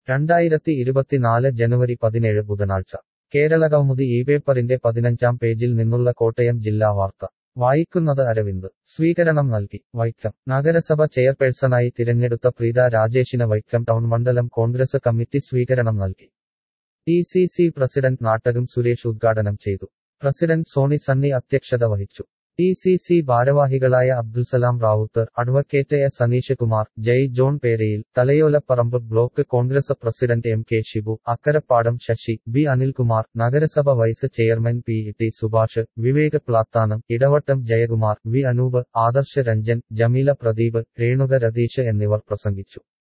രണ്ടായിരത്തി ഇരുപത്തിനാല് ജനുവരി പതിനേഴ് ബുധനാഴ്ച കേരളകൗമുദി ഈ പേപ്പറിന്റെ പതിനഞ്ചാം പേജിൽ നിന്നുള്ള കോട്ടയം ജില്ലാ വാർത്ത വായിക്കുന്നത് അരവിന്ദ് സ്വീകരണം നൽകി വൈക്കം നഗരസഭ ചെയർപേഴ്സണായി തിരഞ്ഞെടുത്ത പ്രീത രാജേഷിന് വൈക്കം ടൗൺ മണ്ഡലം കോൺഗ്രസ് കമ്മിറ്റി സ്വീകരണം നൽകി D C C president Nattakam Suresh ഉദ്ഘാടനം ചെയ്തു പ്രസിഡന്റ് സോണി സണ്ണി അധ്യക്ഷത വഹിച്ചു ഡി സി സി ഭാരവാഹികളായ Abdulsalam Rawther advocate A Saneesh Kumar Jai John Perayil Thalayolaparambu block Congress president M K Shibu Akkarappadam Sasi B Anilkumar നഗരസഭ vice chairman P T Subhash Vivek Plathanam Edavattam Jayakumar V Anoop Adarsh Ranjan Jameela Pradeep Renuka Ratheesh എന്നിവർ പ്രസംഗിച്ചു